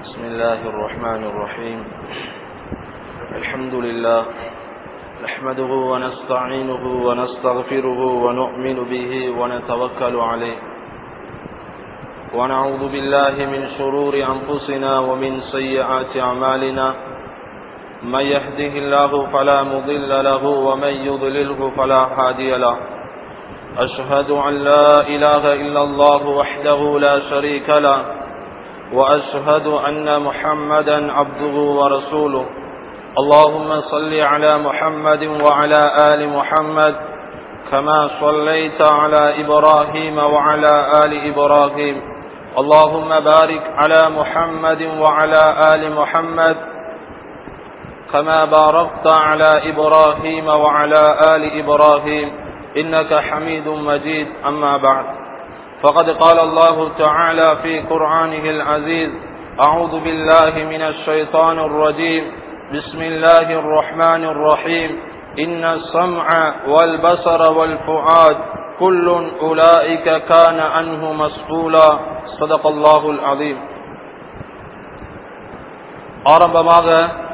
بسم الله الرحمن الرحيم الحمد لله نحمده ونستعينه ونستغفره ونؤمن به ونتوكل عليه ونعوذ بالله من شرور أنفسنا ومن سيئات أعمالنا من يهده الله فلا مضل له ومن يضلله فلا هادي له أشهد أن لا إله إلا الله وحده لا شريك له وأشهد أن محمدا عبده ورسوله اللهم صل على محمد وعلى آل محمد كما صليت على إبراهيم وعلى آل إبراهيم اللهم بارك على محمد وعلى آل محمد كما باركت على إبراهيم وعلى آل إبراهيم إنك حميد مجيد أما بعد فقد قال الله تعالى في قرآنه العزيز أعوذ بالله من الشيطان الرجيم بسم الله الرحمن الرحيم إن السمع والبصر والفؤاد كل أولئك كان عنه مسؤولا صدق الله العظيم ஆரம்பமாக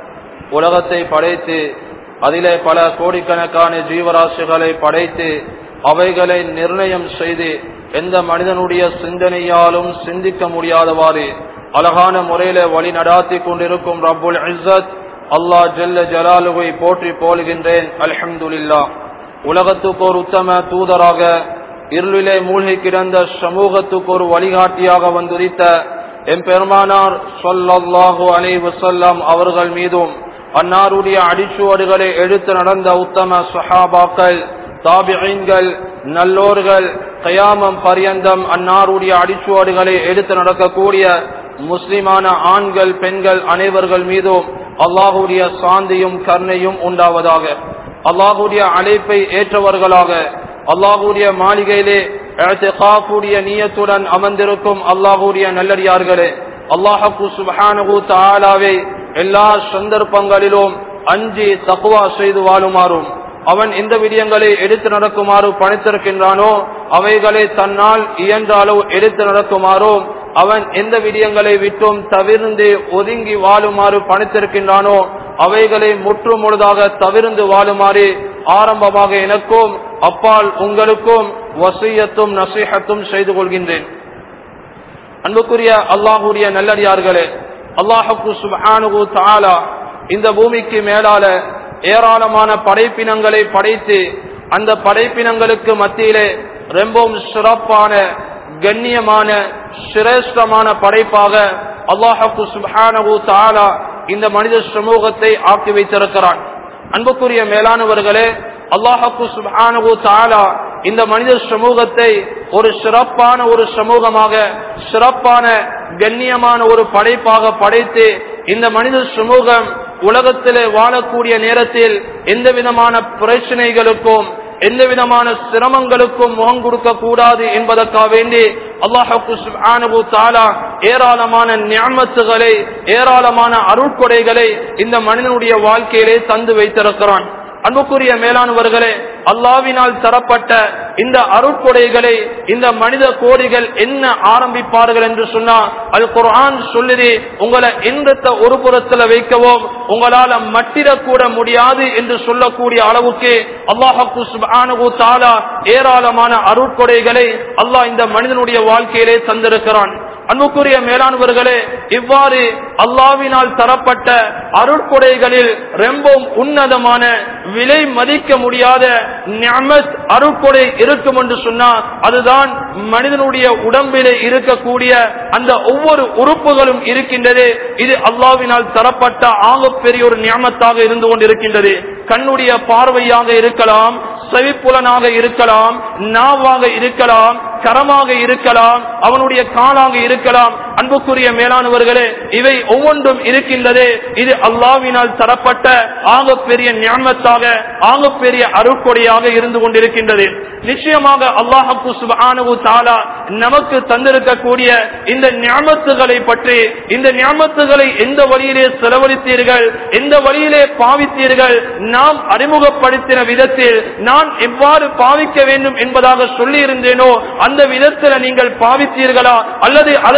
உலகத்தை படைத்து அதிலே பல கோடிக்கணக்கான ஜீவராசிகளை படைத்து அவைகளை நிர்ணயம் செய்து எந்த மனிதனுடைய சிந்தனையாலும் சிந்திக்க முடியாதவாறு அழகான முறையில வழி நடாத்தி கொண்டிருக்கும் ரப்புல் இஸ்ஸத் அல்லாஹ் ஜல்ல ஜலாலுவை போற்றி போலுகின்றேன் அல்ஹம்துலில்லா உலகத்துக்கு ஒரு உத்தம தூதராக இருளிலே மூழ்கி கிடந்த சமூகத்துக்கு ஒரு வழிகாட்டியாக வந்துரித்த எம்பெருமானார் சொல்லல்லாஹு அலை வசல்லாம் அவர்கள் மீதும் அன்னாருடைய அடிச்சுவடுகளை எடுத்து நடந்த உத்தம சஹாபாக்கள் தாபிகள் நல்லோர்கள் கயாமம் பரியந்தம் அன்னாருடைய அடிச்சுவடுகளை எடுத்து நடக்கக்கூடிய முஸ்லிமான ஆண்கள் பெண்கள் அனைவர்கள் மீதும் அல்லாஹுடைய சாந்தியும் கருணையும் உண்டாவதாக அல்லாஹுடைய அழைப்பை ஏற்றவர்களாக அல்லாஹுடைய மாளிகையிலே காப்புடைய நீயத்துடன் அமர்ந்திருக்கும் அல்லாஹுடைய நல்லடியார்களே அல்லாஹு சுபஹானு தாலாவே எல்லா சந்தர்ப்பங்களிலும் அஞ்சி தக்குவா செய்து வாழுமாறும் அவன் எந்த விடயங்களை எடுத்து நடக்குமாறு பணித்திருக்கின்றானோ அவைகளை தன்னால் இயன்ற அளவு எடுத்து நடக்குமாறோ அவன் எந்த விடயங்களை விட்டும் தவிர்ந்து ஒதுங்கி வாழுமாறு பணித்திருக்கின்றானோ அவைகளை முற்று முழுதாக தவிர்ந்து வாழுமாறு ஆரம்பமாக எனக்கும் அப்பால் உங்களுக்கும் வசியத்தும் நசீகத்தும் செய்து கொள்கின்றேன் அன்புக்குரிய அல்லாஹுடைய நல்லடியார்களே அல்லாஹு சுபானு தாலா இந்த பூமிக்கு மேலால ஏராளமான படைப்பினங்களை படைத்து அந்த படைப்பினங்களுக்கு மத்தியிலே ரொம்பவும் சிறப்பான கண்ணியமான சிரேஷ்டமான படைப்பாக அல்லாஹு சுபானு தாலா இந்த மனித சமூகத்தை ஆக்கி வைத்திருக்கிறான் அன்புக்குரிய மேலானவர்களே அல்லாஹு சுபானு தாலா இந்த மனித சமூகத்தை ஒரு சிறப்பான ஒரு சமூகமாக சிறப்பான கண்ணியமான ஒரு படைப்பாக படைத்து இந்த மனித சமூகம் உலகத்திலே வாழக்கூடிய நேரத்தில் எந்த விதமான பிரச்சனைகளுக்கும் எந்த விதமான சிரமங்களுக்கும் முகம் கொடுக்க கூடாது என்பதற்காக வேண்டி அல்லாஹு தாலா ஏராளமான ஞாபகத்துகளை ஏராளமான அருட்கொடைகளை இந்த மனிதனுடைய வாழ்க்கையிலே தந்து வைத்திருக்கிறான் அன்புக்குரிய மேலானவர்களே அல்லாவினால் தரப்பட்ட இந்த அருட்கொடைகளை இந்த மனித கோடிகள் என்ன ஆரம்பிப்பார்கள் என்று சொன்னா அது குரான் சொல்லுது உங்களை எந்த ஒரு புறத்துல வைக்கவும் உங்களால மட்டிடக்கூட முடியாது என்று சொல்லக்கூடிய அளவுக்கு அல்லாஹு தாலா ஏராளமான அருட்கொடைகளை அல்லாஹ் இந்த மனிதனுடைய வாழ்க்கையிலே தந்திருக்கிறான் அன்புக்குரிய மேலானவர்களே இவ்வாறு அல்லாவினால் தரப்பட்ட அருட்கொடைகளில் ரொம்பவும் உன்னதமான விலை மதிக்க முடியாத அருட்கொடை இருக்கும் என்று சொன்னால் அதுதான் மனிதனுடைய உடம்பிலே இருக்கக்கூடிய அந்த ஒவ்வொரு உறுப்புகளும் இருக்கின்றது இது அல்லாவினால் தரப்பட்ட ஆகப்பெரிய ஒரு ஞாபகத்தாக இருந்து கொண்டிருக்கின்றது கண்ணுடைய பார்வையாக இருக்கலாம் செவிப்புலனாக இருக்கலாம் நாவாக இருக்கலாம் கரமாக இருக்கலாம் அவனுடைய காலாக இருக்கலாம் அன்புக்குரிய மேலானவர்களே இவை ஒவ்வொன்றும் இருக்கின்றது இது அல்லாவினால் தரப்பட்ட ஆகப்பெரிய ஞானத்தாக ஆகப்பெரிய அருட்கொடையாக இருந்து கொண்டிருக்கின்றது நிச்சயமாக அல்லாஹு சுபானு தாலா நமக்கு தந்திருக்கக்கூடிய இந்த ஞாபகத்துகளை பற்றி இந்த ஞாபகத்துகளை எந்த வழியிலே செலவழித்தீர்கள் எந்த வழியிலே பாவித்தீர்கள் நாம் அறிமுகப்படுத்தின விதத்தில் நான் எவ்வாறு பாவிக்க வேண்டும் என்பதாக சொல்லி இருந்தேனோ அந்த விதத்தில் நீங்கள் பாவித்தீர்களா அல்லது அதற்கு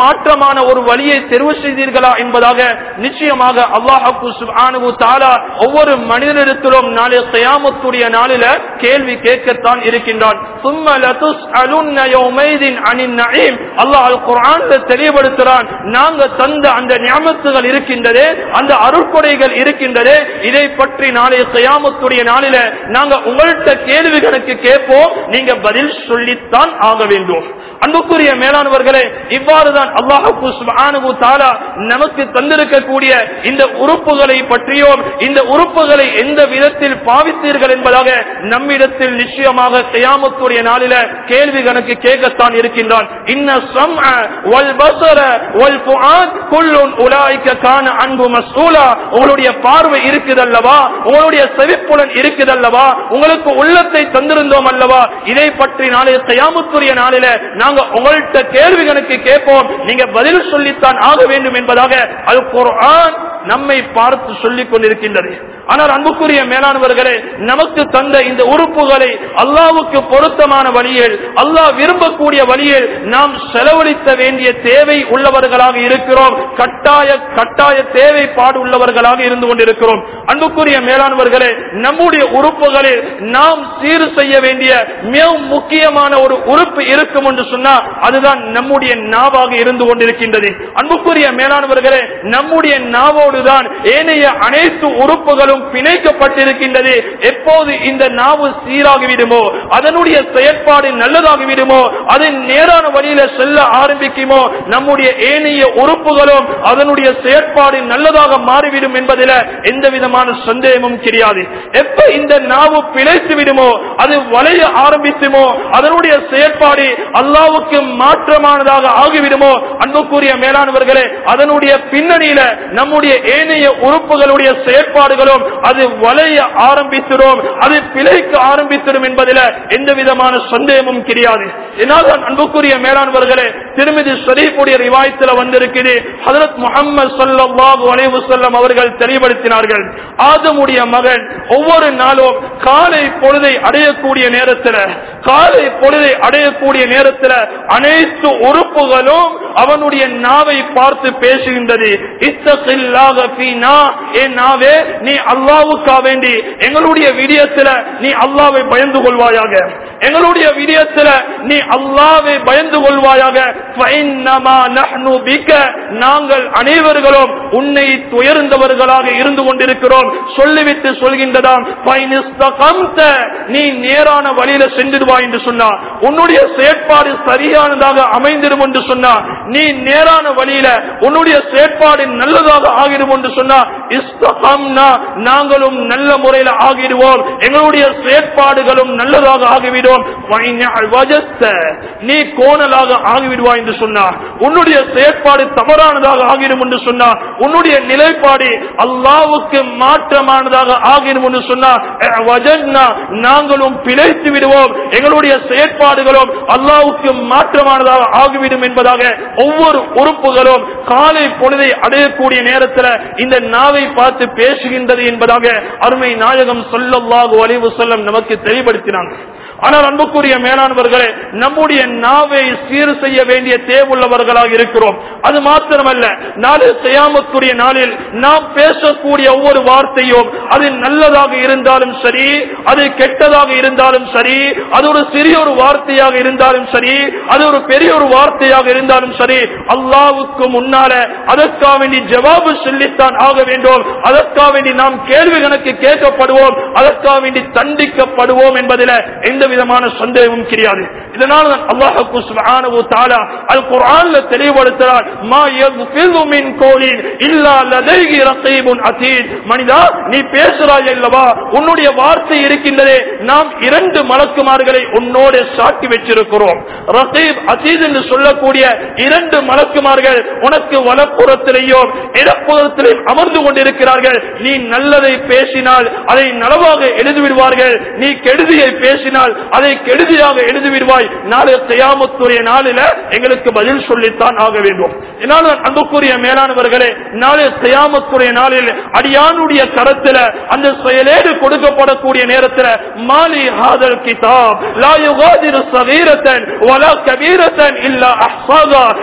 மாற்றமான ஒரு வழியை தெரிவு செய்தீர்களா என்பதாக நிச்சயமாக அல்லாஹு சுப்ஹானஹு தஆலா ஒவ்வொரு மனிதனிடத்திலும் நாளை கியாமத்துடைய நாளில கேள்வி கேட்கத்தான் இருக்கின்றான் சும்ம லதுஸ்அலுன்ன யௌமைதின் அனின் நஈம் அல்லாஹ் அல் குர்ஆன்ல தெளிவுபடுத்துறான் நாங்க தந்த அந்த நியமத்துகள் இருக்கின்றதே அந்த அருட்கொடைகள் இருக்கின்றதே இதை பற்றி நாளை கியாமத்துடைய நாளில நாங்க உங்கள்கிட்ட கேள்விகளுக்கு கேட்போம் நீங்க பதில் சொல்லித்தான் ஆக வேண்டும் அன்புக்குரிய மேலானவர்களே இவ்வாறுதான் அல்லாஹு சுப்ஹானஹு தஆலா நமக்கு தந்திருக்கக்கூடிய இந்த உறுப்புகளை பற்றியும் இந்த உறுப்புகளை எந்த விதத்தில் பாவித்தீர்கள் என்பதாக நம்மிடத்தில் நிச்சயமாக கியாமத்துடைய நாளில கேள்வி கணக்கு கேட்கத்தான் இருக்கின்றான் இன்ன சம்அ வல் பஸர வல் ஃபுஆத் குல்லுன் உலாயிக கான அன்பு மஸ்ஊலா உங்களுடைய பார்வை இருக்குதல்லவா உங்களுடைய செவிப்புலன் இருக்குதல்லவா உங்களுக்கு உள்ளத்தை தந்திருந்தோம் அல்லவா இதை பற்றி நாளை கியாமத்துடைய நாளில நாங்க உங்கள்கிட்ட கேள்வி கணக்கு கேட்போம் நீங்க பதில் சொல்லித்தான் ஆக வேண்டும் என்பதாக அது குர்ஆன் நம்மை பார்த்து சொல்லிக் கொண்டிருக்கின்றது ஆனால் அன்புக்குரிய மேலானவர்களே நமக்கு தந்த இந்த உறுப்புகளை அல்லாவுக்கு பொருத்தமான வழியில் அல்லாஹ் விரும்பக்கூடிய வழியில் நாம் செலவழித்த வேண்டிய தேவை உள்ளவர்களாக இருக்கிறோம் கட்டாய கட்டாய தேவைப்பாடு உள்ளவர்களாக இருந்து கொண்டிருக்கிறோம் அன்புக்குரிய மேலானவர்களே நம்முடைய உறுப்புகளில் நாம் சீர் செய்ய வேண்டிய மிக முக்கியமான ஒரு உறுப்பு இருக்கும் என்று சொன்னா அதுதான் நம்முடைய நாவாக இருந்து கொண்டிருக்கின்றது அன்புக்குரிய மேலானவர்களே நம்முடைய நாவோடுதான் ஏனைய அனைத்து உறுப்புகளும் பிணைக்கப்பட்டிருக்கின்றது எப்போது இந்த நாவு சீராகிவிடுமோ அதனுடைய செயற்பாடு நல்லதாகிவிடுமோ அது நேரான வழியில செல்ல ஆரம்பிக்குமோ நம்முடைய ஏனைய உறுப்புகளும் அதனுடைய செயற்பாடு நல்லதாக மாறிவிடும் என்பதில் எந்த விதமான சந்தேகமும் கிடையாது எப்ப இந்த நாவு பிழைத்து விடுமோ அது வளைய ஆரம்பித்துமோ அதனுடைய செயற்பாடு அல்லாவுக்கு மாற்றமானதாக ஆகிவிடுமோ அன்புக்குரிய மேலானவர்களே அதனுடைய பின்னணியில நம்முடைய ஏனைய உறுப்புகளுடைய செயற்பாடுகளும் அது வளைய ஆரம்பித்திடும் அது பிழைக்க ஆரம்பித்திடும் என்பதில் எந்த விதமான சந்தேகமும் கிடையாது என்னால் அன்புக்குரிய மேலானவர்களே திருமதி ஷரீஃபுடைய ரிவாயத்தில் வந்திருக்குது ஹதரத் முகமது சல்லாஹு அலைவு செல்லம் அவர்கள் தெளிவுபடுத்தினார்கள் ஆதமுடைய மகன் ஒவ்வொரு நாளும் காலை பொழுதை அடையக்கூடிய நேரத்தில் காலை பொழுதை அடையக்கூடிய நேரத்தில் அனைத்து உறுப்புகளும் அவனுடைய நாவை பார்த்து பேசுகின்றது இத்தகில்லாக ஃபீனா ஏ நாவே நீ அல்லாவுக்கா வேண்டி எங்களுடைய விடயத்துல நீ அல்லாவை பயந்து கொள்வாயாக எங்களுடைய விடயத்துல நீ அல்லாவை பயந்து கொள்வாயாக ஃபைன்னமா நஹ்னு பிக நாங்கள் அனைவர்களும் உன்னை துயர்ந்தவர்களாக இருந்து கொண்டிருக்கிறோம் சொல்லிவிட்டு சொல்கின்றதாம் ஃபைனிஸ்தகம்த நீ நேரான வழியில சென்றுடுவாய் என்று சொன்னா உன்னுடைய செயற்பாடு சரியானதாக அமைந்திடும் என்று சொன்னா நீ நேரான வழியில உன்னுடைய செயற்பாடு நல்லதாக ஆகிடும் என்று சொன்னா இஸ்தகம்னா நாங்களும் நல்ல முறையில் ஆகிடுவோம் எங்களுடைய செயற்பாடுகளும் நல்லதாக ஆகிவிடும் ஃபைனல் வஜஸ்த, நீ கோணலாக ஆகிவிடுவாய் என்று சொன்னா உன்னுடைய செயற்பாடு தவறானதாக ஆகிடும் என்று சொன்னா உன்னுடைய நிலைப்பாடு அல்லாவுக்கு மாற்றமானதாக ஆகிடும் என்று சொன்னா அஹ், வஜன்னா, நாங்களும் பிழைத்து விடுவோம் எங்களுடைய செயற்பாடுகளும் அல்லாவுக்கு மாற்றமானதாக ஆகிவிடும் என்பதாக ஒவ்வொரு உறுப்புகளும் காலை பொழுதை அடையக்கூடிய நேரத்தில் இந்த நாவை பார்த்து பேசுகின்றது என்பதாக அருமை நாயகம் சொல்லல்லாஹு அலைவு செல்லம் நமக்கு தெளிவுபடுத்தினாங்க ஆனால் அன்புக்குரிய மேலானவர்களே நம்முடைய நாவை சீர் செய்ய வேண்டிய தேவையுள்ளவர்களாக இருக்கிறோம் அது மாத்திரமல்ல நாளை செய்யாமக்குரிய நாளில் நாம் பேசக்கூடிய ஒவ்வொரு வார்த்தையும் அது நல்லதாக இருந்தாலும் சரி அது கெட்டதாக இருந்தாலும் சரி அது ஒரு சிறிய ஒரு வார்த்தையாக இருந்தாலும் சரி அது ஒரு பெரிய ஒரு வார்த்தையாக இருந்தாலும் சரி அல்லாவுக்கு முன்னால அதற்காக வேண்டி ஜவாபு சொல்லித்தான் ஆக வேண்டும் அதற்காக வேண்டி நாம் கேள்வி கணக்கு கேட்கப்படுவோம் அதற்காக வேண்டி தண்டிக்கப்படுவோம் என்பதில் எந்த விதமான சந்தேகமும் கிடையாது இதனால் அல்லாஹு சுப்ஹானஹு தஆலா அல் குர்ஆன்ல தெளிவுபடுத்துகிறார் மா யஃபிது மின் கௌலின் இல்லா லதைஹி ரகீபுன் அதீத் மனிதா நீ பேசுறாய் அல்லவா உன்னுடைய வார்த்தை இருக்கின்றதே நாம் இரண்டு மலக்குமார்களை உன்னோடு சாட்டி வச்சிருக்கிறோம் ரகீப் அதீத் என்று சொல்லக்கூடிய இரண்டு மலக்குமார்கள் உனக்கு வலப்புறத்திலேயும் இடப்புறத்திலேயும் அமர்ந்து கொண்டிருக்கிறார்கள் நீ நல்லதை பேசினால் அதை நலவாக எழுதி விடுவார்கள் நீ கெடுதியை பேசினால் அதை கெடுதியாக எழுதி விடுவாய் நாளை செய்யாமத்துடைய நாளில எங்களுக்கு பதில் சொல்லித்தான் ஆக வேண்டும் என்னால் அன்புக்குரிய மேலானவர்களே நாளை செய்யாமத்துடைய நாளில் அடியானுடைய கரத்துல அந்த செயலேடு கொடுக்கப்படக்கூடிய நேரத்தில் மாலி ஹாதல் கிதாப் லா யுகாதிரு சகீரத்தன் வலா கபீரத்தன் இல்லா அஹ்சாதா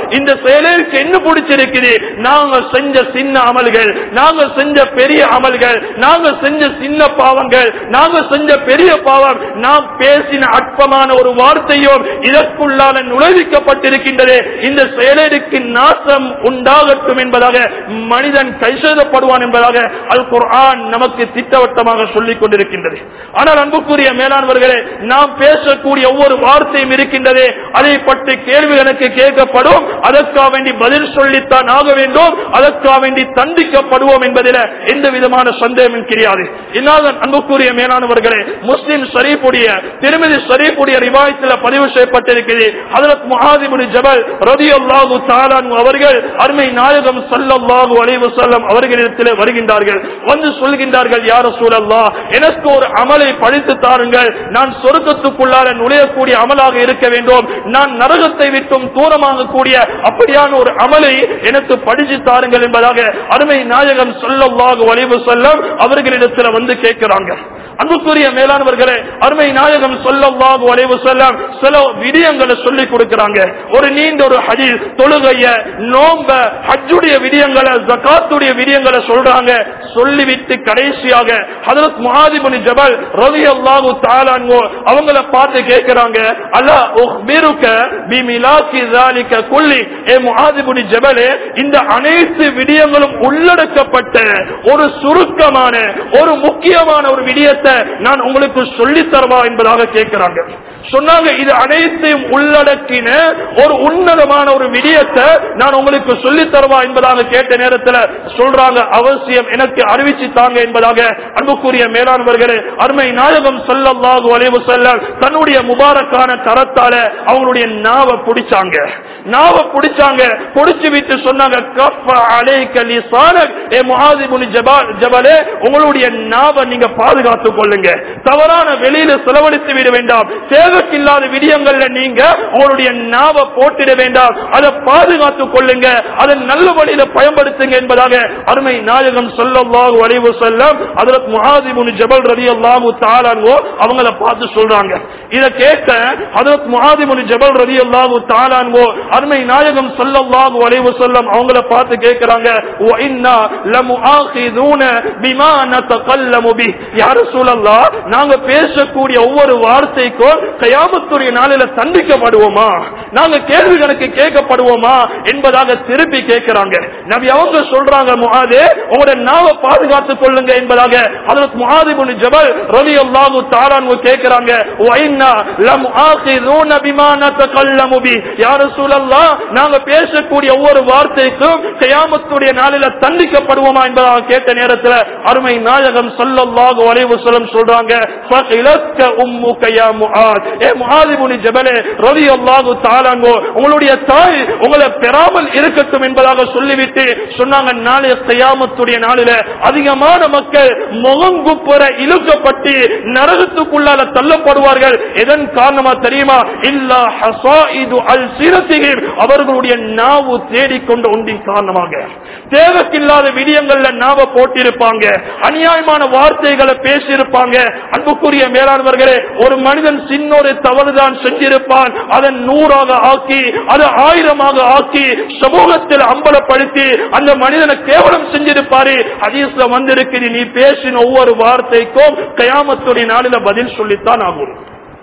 இந்த செயலுக்கு என்ன பிடிச்சிருக்குது நாங்க செஞ்ச சின்ன அமல்கள் நாங்க செஞ்ச பெரிய அமல்கள் நாங்க செஞ்ச சின்ன பாவங்கள் நாங்க செஞ்ச பெரிய பாவம் நாம் பேசின அற்பமான ஒரு வார்த்தையும் இதற்குள்ளான நுழைவிக்கப்பட்டிருக்கின்றது இந்த செயலுக்கு நாசம் உண்டாகட்டும் என்பதாக மனிதன் கைசெய்தப்படுவான் என்பதாக அல் குர்ஆன் நமக்கு திட்டவட்டமாக சொல்லிக் கொண்டிருக்கின்றது ஆனால் அன்புக்குரிய மேலானவர்களே நாம் பேசக்கூடிய ஒவ்வொரு வார்த்தையும் இருக்கின்றதே அதை பற்றி கேள்வி எனக்கு கேட்கப்படும் அதற்காக வேண்டி பதில் சொல்லித்தான் ஆக வேண்டும் அதற்காக வேண்டி தண்டிக்கப்படுவோம் என்பதில் எந்த விதமான சந்தேகம் கிடையாது இன்னாத அன்புக்குரிய மேலானவர்களே முஸ்லிம் ஷரீஃபுடைய திருமதி ஷரீஃபுடைய ரிவாயத்தில் பதிவு செய்யப்பட்டிருக்கிறது ஹதரத் முஹாதிபுல் ஜபல் ரதியல்லாஹு தஆலான் அவர்கள் அருமை நாயகம் ஸல்லல்லாஹு அலைஹி வஸல்லம் அவர்களிடத்தில் வருகின்றார்கள் வந்து சொல்கின்றார்கள் யா ரசூலல்லாஹ் எனக்கு ஒரு அமலை படித்து தாருங்கள் நான் சொர்க்கத்துக்குள்ளார நுழையக்கூடிய அமலாக இருக்க வேண்டும் நான் நரகத்தை விட்டும் தூரமாக கூடிய அப்படியான ஒரு அமலை எனக்கு படிச்சு தாருங்கள் என்பதாக அருமை நாயகம் ஸல்லல்லாஹு அலைஹி வஸல்லம் அவர்களிடத்தில் வந்து கேட்கிறாங்க அன்புக்குரிய மேலானவர்களே அருமை நாயகம் ஸல்லல்லாஹு அலைஹி வஸல்லம் சில விடயங்களை சொல்லி கொடுக்கிறாங்க ஒரு நீண்ட ஒரு ஹதீஸ் தொழுகைய நோம்ப ஹஜ்ஜுடைய விடயங்களை ஜகாத்துடைய விடயங்களை சொல்றாங்க சொல்லிவிட்டு கடைசியாக ஹதரத் முஹாதிபுனி ஜபல் ரலியல்லாஹு தஆலா அன்ஹு அவங்கள பார்த்து கேட்கிறாங்க அலா உக்பிருக பிமிலாக்கி ذلك குல்லி ஏ முஹாதிபுனி ஜபலே இந்த அனைத்து விடயங்களும் உள்ளடக்கப்பட்ட ஒரு சுருக்கமான ஒரு முக்கியமான ஒரு விடயத்தை நான் உங்களுக்கு சொல்லித் தரவா என்பதாக கேட்கிறாங்க சொன்னாங்க இது அனைத்தையும் உள்ளடக்கின ஒரு உன்னதமான ஒரு விடயத்தை நான் உங்களுக்கு சொல்லித் தருவா என்பதாக கேட்ட நேரத்தில் சொல்றாங்க அவசியம் எனக்கு அறிவிச்சு தாங்க என்பதாக அன்புக்குரிய மேலானவர்களே அருமை நாயகம் ஸல்லல்லாஹு அலைஹி வஸல்லம் தன்னுடைய முபாரக்கான கரத்தால அவங்களுடைய நாவை பிடிச்சாங்க நாவை பிடிச்சாங்க பிடிச்சு விட்டு சொன்னாங்க கஃப அலைக லிசானக் ஏ முஆதி இப்னு ஜபல் ஜபலே உங்களுடைய நாவை நீங்க பாதுகாத்துக் கொள்ளுங்க தவறான வெளியில செலவழித்து விட வேண்டாம் தேவைக்கில்லாத விடயங்கள்ல நீங்க உங்களுடைய நாவை போட்டிட வேண்டாம் அதை பாதுகாத்துக் கொள்ளுங்க அதை நல்ல வழியில பயன்படுத்துங்க என்பதாக அருமை நாயகம் ஸல்லல்லாஹு அலைஹி வஸல்லம் ஹஜ்ரத் முஆதி இப்னு ஜபல் ரலியல்லாஹு தஆலா அன்ஹு அவங்கள பார்த்து சொல்றாங்க இத கேட்ட ஹஜ்ரத் முஆதி இப்னு ஜபல் ரலியல்லாஹு தஆலா அன்ஹு அருமை நாயகம் ஸல்லல்லாஹு அலைஹி வஸல்லம் அவங்கள பார்த்து கேக்குறாங்க வ இன்னா லமுஆகிதுன பிமா நதகல்லமு பி யா ரசூலல்லாஹ் நாங்க பேசக்கூடிய ஒவ்வொரு வார்த்தைக்கும் கயாமத்துடைய நாளில தண்டிக்கப்படுவோமா நாங்க கேள்வி கணக்கு கேட்கப்படுவோமா என்பதாக திருப்பி கேட்கிறாங்க நபி அவங்க சொல்றாங்க முஹாதே உங்களுடைய நாவை பாதுகாத்துக் கொள்ளுங்க என்பதாக ஹஜரத் முஹாதி இப்னு ஜபல் ரலியல்லாஹு தஆலா அன்ஹு கேக்குறாங்க வ இன்னா லமுஆகிதுன பிமா நதகல்லமு பி யா ரசூலல்லாஹ் நாங்க பேசக்கூடிய ஒவ்வொரு வார்த்தைக்கும் கயாமத்துடைய நாளில தண்டிக்கப்படுவோமா என்பதாக கேட்ட நேரத்தில் அருமை நாயகம் ஸல்லல்லாஹு அலைஹி வஸல்லம் சொல்றாங்க ஃபகிலத்க உம்முக யா முஆத் ஏ முஆத் இப்னு ஜபலே ரலியல்லாஹு தஆலா அன்ஹு உங்களுடைய தாய் உங்களை பெறாமல் இருக்கட்டும் என்பதாக சொல்லிவிட்டு சொன்னாங்க நாளைய கியாமத்துடைய நாளில அதிகமான மக்கள் முகங்குப்புற இழுக்கப்பட்டு நரகத்துக்குள்ளால தள்ளப்படுவார்கள் எதன் காரணமா தெரியுமா இல்லா ஹசாயிது அல் சிரத்திகிம் அவர்களுடைய நாவு தேடிக்கொண்ட ஒன்றின் காரணமாக தேவைக்கில்லாத விடயங்கள்ல நாவ போட்டிருப்பாங்க அநியாயமான வார்த்தைகளை பேசியிருப்பாங்க அன்புக்குரிய மேலானவர்களே ஒரு மனிதன் சின்ன ஒரு தவறுதான் செஞ்சிருப்பான் அதை நூறாக ஆக்கி அதை ஆயிரமாக ஆக்கி சமூகத்தில் அம்பலப்படுத்தி அந்த மனிதனை கேவலம் செஞ்சிருப்பாரு ஹதீஸ்ல வந்திருக்குது நீ பேசின ஒவ்வொரு வார்த்தைக்கும் கயாமத்துடைய நாளில பதில் சொல்லித்தான் ஆகும்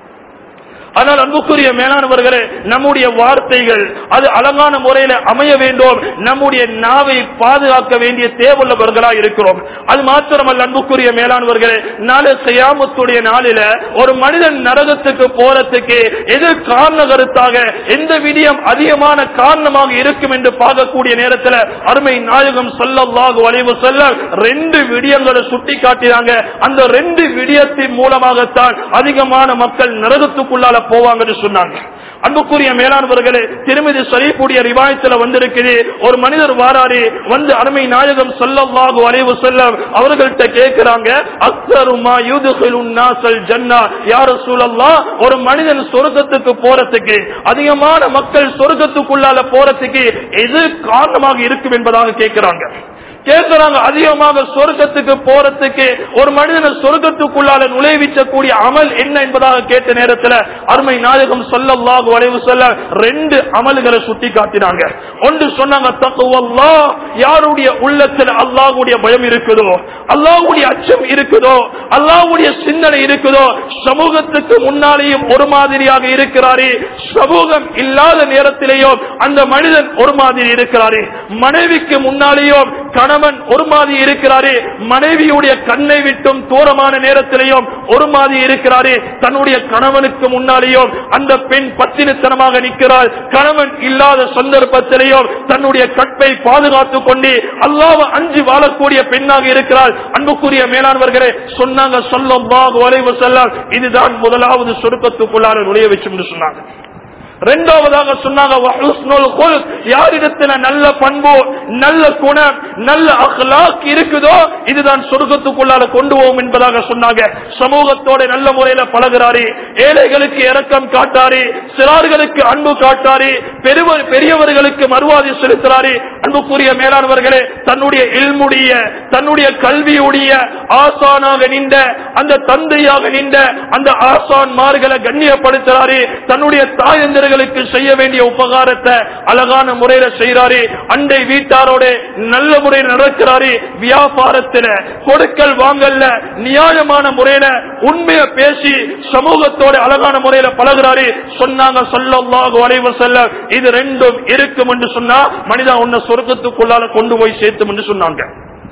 ஆனால் அன்புக்குரிய மேலானவர்களே நம்முடைய வார்த்தைகள் அது அழகான முறையில அமைய வேண்டும் நம்முடைய நாவை பாதுகாக்க வேண்டிய தேவையுள்ளவர்களா இருக்கிறோம் அது மாத்திரமல்ல அன்புக்குரிய மேலானவர்களே நாளை செய்யாமத்துடைய நாளில ஒரு மனிதன் நரகத்துக்கு போறதுக்கு எது காரண கருத்தாக எந்த விடியம் அதிகமான காரணமாக இருக்கும் என்று பார்க்கக்கூடிய நேரத்தில் அருமை நாயகம் சொல்லல்லாக வளைவு செல்ல ரெண்டு விடியங்களை சுட்டி காட்டினாங்க அந்த ரெண்டு விடியத்தின் மூலமாகத்தான் அதிகமான மக்கள் நரகத்துக்குள்ளால போவாங்கன்னு சொன்னாங்க அன்புக்குரிய மேலானவர்களே திருமதி சரீப்புடைய ரிவாயத்துல வந்திருக்குது ஒரு மனிதர் வாராரு வந்து அருமை நாயகம் சொல்லல்லாஹு அலைவு செல்லம் அவர்கள்ட்ட கேட்கிறாங்க அக்தருமா யூதுகிலுன் நாசல் ஜன்னா யார சூழல்லா ஒரு மனிதன் சொர்க்கத்துக்கு போறதுக்கு அதிகமான மக்கள் சொர்க்கத்துக்குள்ளால போறதுக்கு எது காரணமாக இருக்கும் என்பதாக கேட்கிறாங்க கேட்கிறாங்க அதிகமாக சொர்க்கத்துக்கு போறதுக்கு ஒரு மனிதனை சொர்க்கத்துக்குள்ளால நுழைவிச்சக்கூடிய அமல் என்ன என்பதாக கேட்ட நேரத்துல அருமை நாயகம் சொல்லல்லாஹு வளைவு சொல்ல ரெண்டு அமல்களை சுட்டி காட்டினாங்க ஒன்று சொன்னாங்க தக்குவல்லா யாருடைய உள்ளத்துல அல்லாஹ்வுடைய பயம் இருக்குதோ அல்லாஹ்வுடைய அச்சம் இருக்குதோ அல்லாஹ்வுடைய சிந்தனை இருக்குதோ சமூகத்துக்கு முன்னாலேயும் ஒரு மாதிரியாக இருக்கிறாரே சமூகம் இல்லாத நேரத்திலேயோ அந்த மனிதன் ஒரு மாதிரி இருக்கிறாரே மனைவிக்கு முன்னாலேயோ கணவன் ஒரு மாதிரி இருக்கிறாரே மனைவியுடைய கண்ணை விட்டும் தூரமான நேரத்திலேயும் ஒரு மாதிரி இருக்கிறாரே தன்னுடைய கணவனுக்கு முன்னாலேயும் அந்த பெண் பத்தினித்தனமாக நிற்கிறாள் கணவன் இல்லாத சந்தர்ப்பத்திலேயும் தன்னுடைய கற்பை பாதுகாத்துக் கொண்டு அல்லாஹ் அஞ்சு வாழக்கூடிய பெண்ணாக இருக்கிறாள் அன்புக்குரிய மேலானவர்களே சொன்னாங்க சொல்லும் வளைவு செல்ல இதுதான் முதலாவது சொருக்கத்துக்குள்ளார நுழைய வச்சு சொன்னாங்க இரண்டாவதாக சொன்னாங்க வஹுஸ்னுல் குல்க். யாரிடத்துல நல்ல பண்பு நல்ல குணம் நல்ல அஹ்லாக் இருக்குதோ இதுதான் சொர்க்கத்துக்குள்ளால கொண்டு போவோம் என்பதாக சொன்னாங்க சமூகத்தோட நல்ல முறையில பழகுறாரு ஏழைகளுக்கு இரக்கம் காட்டாரு சிறார்களுக்கு அன்பு காட்டாரு பெருவர் பெரியவர்களுக்கு மறுவாதி செலுத்துறாரு அன்புக்குரிய மேலானவர்களே தன்னுடைய இல்முடைய தன்னுடைய கல்வியுடைய ஆசானாக நின்ற அந்த தந்தையாக நின்ற அந்த ஆசான்மார்களை கண்ணியப்படுத்துறாரு தன்னுடைய தாயந்தர்களுக்கு செய்ய வேண்டிய உபகாரத்தை அழகான முறையில செய்யறாரு அண்டை வீட்டாரோட நல்ல முறையில் நடக்கிறாரு வியாபாரத்துல கொடுக்கல் வாங்கல்ல நியாயமான முறையில உண்மையை பேசி சமூகத்தோட அழகான முறையில பழகுறாரு சொன்னாங்க சொல்லல்லாஹு அலைஹி வஸல்லம் இது ரெண்டும் இருக்கும் என்று சொன்னா மனிதன் உன்னை சொர்க்கத்துக்குள்ளால கொண்டு போய் சேர்த்தும் என்று சொன்னாங்க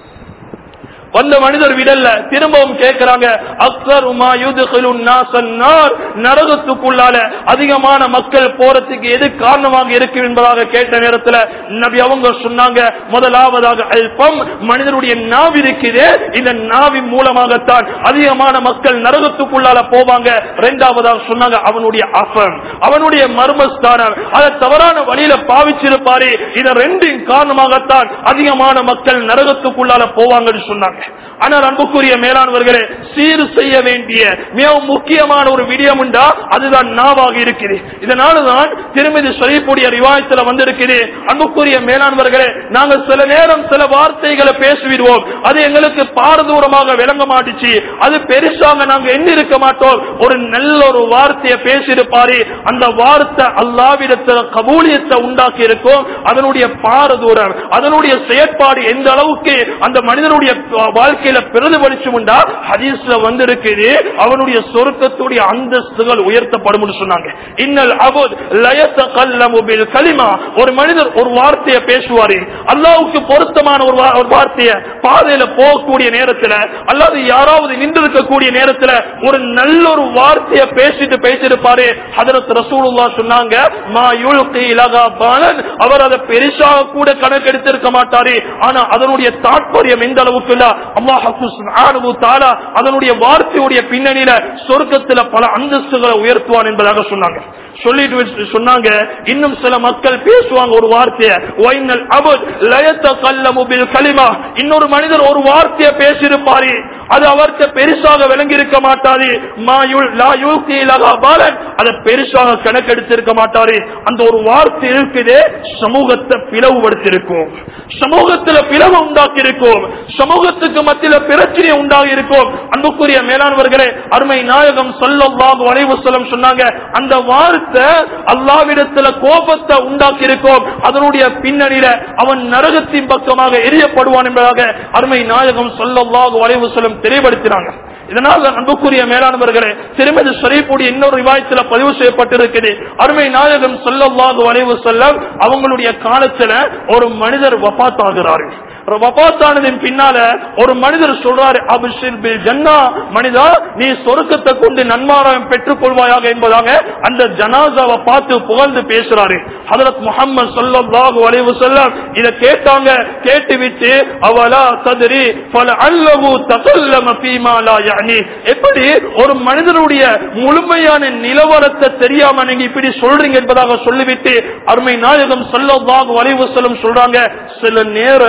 வந்த மனிதர் விடல்ல திரும்பவும் கேட்கிறாங்க அக்சர் உமா யுதுகிலுன் நாசன் நார் நரகத்துக்குள்ளால அதிகமான மக்கள் போறதுக்கு எது காரணமாக இருக்கு என்பதாக கேட்ட நேரத்துல நபி அவங்க சொன்னாங்க முதலாவதாக அல்பம் மனிதனுடைய நாவி இருக்குது இந்த நாவின் மூலமாகத்தான் அதிகமான மக்கள் நரகத்துக்குள்ளால போவாங்க இரண்டாவதாக சொன்னாங்க அவனுடைய அஃபம் அவனுடைய மர்மஸ்தானம் அதை தவறான வழியில பாவிச்சிருப்பாரு இத ரெண்டின் காரணமாகத்தான் அதிகமான மக்கள் நரகத்துக்குள்ளால போவாங்கன்னு சொன்னாங்க ஆனால் அன்புக்குரிய மேலானவர்களே சீர் செய்ய வேண்டிய மிக முக்கியமான ஒரு விடயம் உண்டா அதுதான் நாவாக இருக்குது இதனாலதான் திருமதி சொல்லக்கூடிய ரிவாயத்துல வந்திருக்குது அன்புக்குரிய மேலானவர்களே நாங்கள் சில நேரம் சில வார்த்தைகளை பேசிவிடுவோம் அது எங்களுக்கு பாரதூரமாக விளங்க மாட்டுச்சு அது பெருசாக நாங்க எண்ணி இருக்க மாட்டோம் ஒரு நல்ல ஒரு வார்த்தையை பேசியிருப்பாரு அந்த வார்த்தை அல்லாவிடத்தில் கபூலியத்தை உண்டாக்கி இருக்கும் அதனுடைய பாரதூரம் அதனுடைய செயற்பாடு எந்த அளவுக்கு அந்த மனிதனுடைய வாழ்க்கையில பிரதிபலிச்சு உண்டா ஹதீஸ்ல வந்திருக்குது அவனுடைய சொருக்கத்துடைய அந்தஸ்துகள் உயர்த்தப்படும் சொன்னாங்க இன்னல் அபுத் லயத்தகல்லமு பில் கலிமா ஒரு மனிதர் ஒரு வார்த்தையை பேசுவாரு அல்லாவுக்கு பொருத்தமான ஒரு வா- ஒரு வார்த்தையை பாதையில போகக்கூடிய நேரத்துல அல்லாது யாராவது நின்றிருக்கக்கூடிய நேரத்துல ஒரு நல்ல ஒரு வார்த்தையை பேசிட்டு பேசியிருப்பாரு ஹதரத் ரசூலுல்லா சொன்னாங்க மா யுல்கி இலகா பாலன் அவர் அதை பெருசாக கூட கணக்கெடுத்திருக்க மாட்டாரு ஆனா அதனுடைய தாற்பயம் எந்த அளவுக்கு இல்ல அல்லாஹு சுப்ஹானஹு தஆலா அதனுடைய வார்த்தையுடைய பின்னணியில சொர்க்கத்துல பல அந்தஸ்துகளை உயர்த்துவான் என்பதாக சொன்னாங்க சொல்லிட்டு வச்சு சொன்னாங்க இன்னும் சில மக்கள் பேசுவாங்க ஒரு வார்த்தையை வைனல் அபுத் லயத்தகல்லமு பில் கலிமா இன்னொரு மனிதர் ஒரு வார்த்தையை பேசியிருப்பாரு அது அவர்கிட்ட பெருசாக விளங்கி இருக்க மாட்டாரு மா யுல் லா யூகி லகா பாலன் அதை பெருசாக கணக்கெடுத்திருக்க மாட்டாரு அந்த ஒரு வார்த்தை இருக்குதே சமூகத்தை பிளவுபடுத்திருக்கும் சமூகத்துல பிளவு உண்டாக்கி இருக்கும் சமூகத்துக்கு மத்தியில பிரச்சனை உண்டாகி இருக்கும் அன்புக்குரிய மேலானவர்களே அருமை நாயகம் சொல்லல்லாஹு அலைஹி வஸல்லம் சொன்னாங்க அந்த வார்த்தை அல்லாவிடத்துல கோபத்தை உண்டாக்கி இருக்கும் அதனுடைய பின்னணியில அவன் நரகத்தின் பக்கமாக எரியப்படுவான் என்பதாக அருமை நாயகம் சொல்லல்லாஹு அலைஹி வஸல்லம் தெளிவுபடுத்தினாங்க இதனால் அன்புக்குரிய மேலானவர்களே திருமதி ஷரீஃபுடைய இன்னொரு விவாயத்துல பதிவு செய்யப்பட்டிருக்குது அருமை நாயகம் சொல்லல்லாஹு அலைஹி வஸல்லம் அவங்களுடைய காலத்துல ஒரு மனிதர் வபாத் ஆகிறார்கள் வபாத்தானதின் பின்னால ஒரு மனிதர் சொல்றாரு அபிஷிர் பில் ஜன்னா மனிதா நீ சொருக்கத்தை கொண்டு நன்மாராயம் பெற்றுக் கொள்வாயாக என்பதாக அந்த ஜனாசாவை பார்த்து புகழ்ந்து பேசுறாரு ஹதரத் முகமது சொல்லல்லாஹு அலைஹி வஸல்லம் இத கேட்டாங்க கேட்டு விட்டு அவலா தத்ரி ஃபல அல்லஹு தகல்லம ஃபீமா லா யஅனி எப்படி ஒரு மனிதனுடைய முழுமையான நிலவரத்தை தெரியாம நீங்க இப்படி சொல்றீங்க என்பதாக சொல்லிவிட்டு அருமை நாயகம் சொல்லல்லாஹு அலைஹி வஸல்லம் சொல்றாங்க சில நேரம்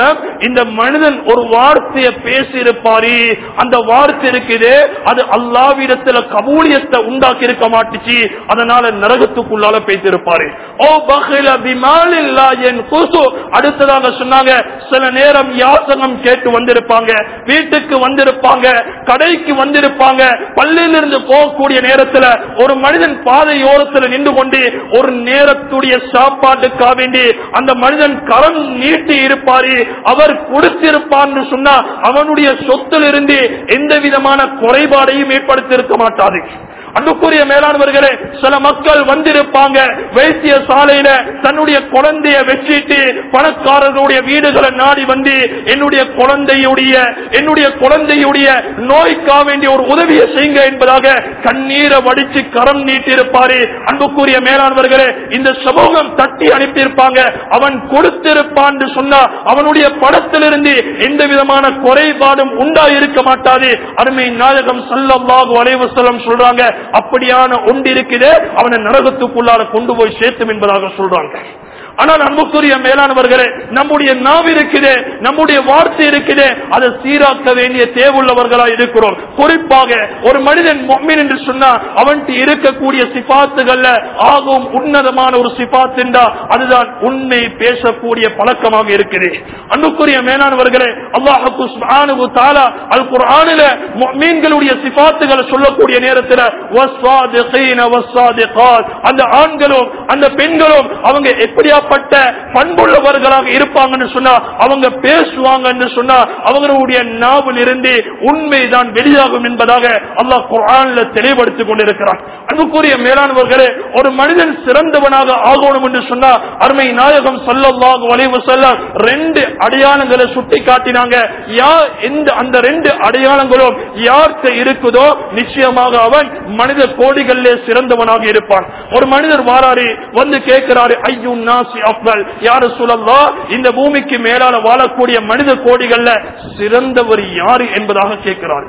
இந்த மனிதன் ஒரு வார்த்தையை பேசியிருப்பாரு அந்த வார்த்தை இருக்குது அது அல்லாவிடத்துல கபூலியத்தை உண்டாக்கி இருக்க மாட்டுச்சு அதனால நரகத்துக்குள்ளால பேசியிருப்பாரு ஓ பஹில பிமாலில்லா என் குசு அடுத்ததாக சொன்னாங்க சில நேரம் யாசகம் கேட்டு வந்திருப்பாங்க வீட்டுக்கு வந்திருப்பாங்க கடைக்கு வந்திருப்பாங்க பள்ளியிலிருந்து போகக்கூடிய நேரத்துல ஒரு மனிதன் பாதையோரத்துல நின்று கொண்டு ஒரு நேரத்துடைய சாப்பாட்டுக்காக வேண்டி அந்த மனிதன் கரம் நீட்டி இருப்பாரு அவர் கொடுத்திருப்பான்னு சொன்னா அவனுடைய சொத்திலிருந்து எந்த விதமான குறைபாடையும் ஏற்படுத்தியிருக்க மாட்டாது அன்புக்குரிய மேலானவர்களே சில மக்கள் வந்திருப்பாங்க வைத்திய சாலையில தன்னுடைய குழந்தைய வச்சிட்டு பணக்காரர்களுடைய வீடுகளை நாடி வந்து என்னுடைய குழந்தையுடைய என்னுடைய குழந்தையுடைய நோய்க்காக வேண்டிய ஒரு உதவியை செய்யுங்க என்பதாக கண்ணீரை வடிச்சு கரம் நீட்டிருப்பாரு அன்புக்குரிய மேலானவர்களே இந்த சமூகம் தட்டி அனுப்பியிருப்பாங்க அவன் கொடுத்திருப்பான் சொன்னா அவனுடைய படத்திலிருந்து எந்த விதமான குறைபாடும் உண்டா இருக்க மாட்டாது அருமை நாயகம் சல்லல்லாஹு அலைஹி வஸல்லம் சொல்றாங்க அப்படியான ஒன்று இருக்குது அவனை நரகத்துக்குள்ளார கொண்டு போய் சேர்த்தும் என்பதாக சொல்றாங்க ஆனால் அன்புக்குரிய மேலானவர்களே நம்முடைய நாவு இருக்குது நம்முடைய வார்த்தை இருக்குது அதை சீராக்க வேண்டிய தேவையுள்ளவர்களா இருக்கிறோம் குறிப்பாக ஒரு மனிதன் மொம்மின் என்று சொன்னா அவன்ட்டு இருக்கக்கூடிய சிபாத்துகள்ல ஆகும் உன்னதமான ஒரு சிபாத் என்றா அதுதான் உண்மை பேசக்கூடிய பழக்கமாக இருக்குது அன்புக்குரிய மேலானவர்களே அல்லாஹு சுப்ஹானஹு தஆலா அல் குர்ஆனில முஃமின்களுடைய சிபாத்துகளை சொல்லக்கூடிய நேரத்தில் வஸ்ஸாதிகீன வஸ்ஸாதிகாத் அந்த ஆண்களும் அந்த பெண்களும் அவங்க எப்படியாப்பட்ட பண்புள்ளவர்களாக இருப்பாங்கன்னு சொன்னா அவங்க பேசுவாங்கன்னு சொன்னா அவங்களுடைய நாவில் இருந்து உண்மைதான் வெளியாகும் என்பதாக அல்லாஹ் குர்ஆன்ல தெளிவுபடுத்திக் கொண்டிருக்கிறான் அன்புக்குரிய மேலானவர்களே ஒரு மனிதன் சிறந்தவனாக ஆகணும் என்று சொன்னா அருமை நாயகம் சொல்லல்லாஹு அலைஹி வஸல்லம் ரெண்டு அடையாளங்களை சுட்டி காட்டினாங்க யார் எந்த அந்த ரெண்டு அடையாளங்களும் யார்கிட்ட இருக்குதோ நிச்சயமாக அவன் மனித கோடிகளிலே சிறந்தவனாக இருப்பான் ஒரு மனிதர் வாராரு வந்து கேட்கிறாரு ஐயோ நாசி அப்தல் யாரு சொல்லல்லா இந்த பூமிக்கு மேலால வாழக்கூடிய மனித கோடிகள்ல சிறந்தவர் யாரு என்பதாக கேட்கிறார்